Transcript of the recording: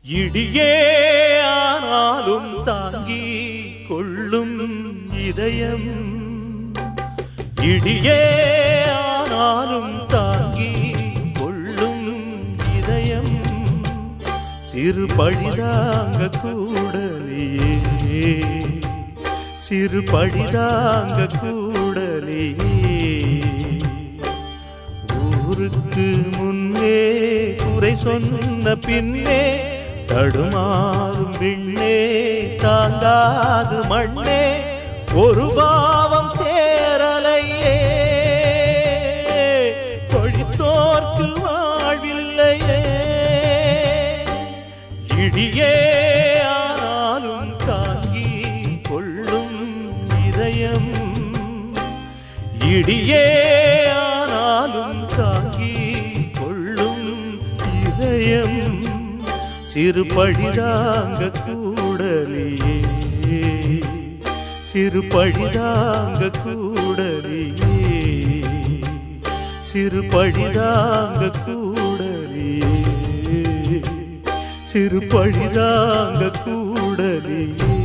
இடியே ஆனாலும் தாங்கி கொள்ளும் இதயம் இடியே ஆனாலும் தாங்கி கொள்ளும் இதயம் சிறு பழிதாங்க கூடலியே சிறு பழிதாங்க கூடலியே ஊருக்கு முன்னே குறை சொன்ன பின்னே தடுமாறும் விண்ணே தாங்காது மண்ணே ஒரு பாவம் சேரலையே கொழித்தோர்க்கு வாழ்வில்லையே இடியே ஆனாலும் தாங்கி கொள்ளும் இதயம் இடியே ஆனாலும் தாங்கி கொள்ளும் இதயம் சிறு பழிதாங்க கூடலியே சிறு பழிதாங்க கூடலியே சிறு பழிதாங்க கூடலியே சிறு பழிதாங்க கூடலியே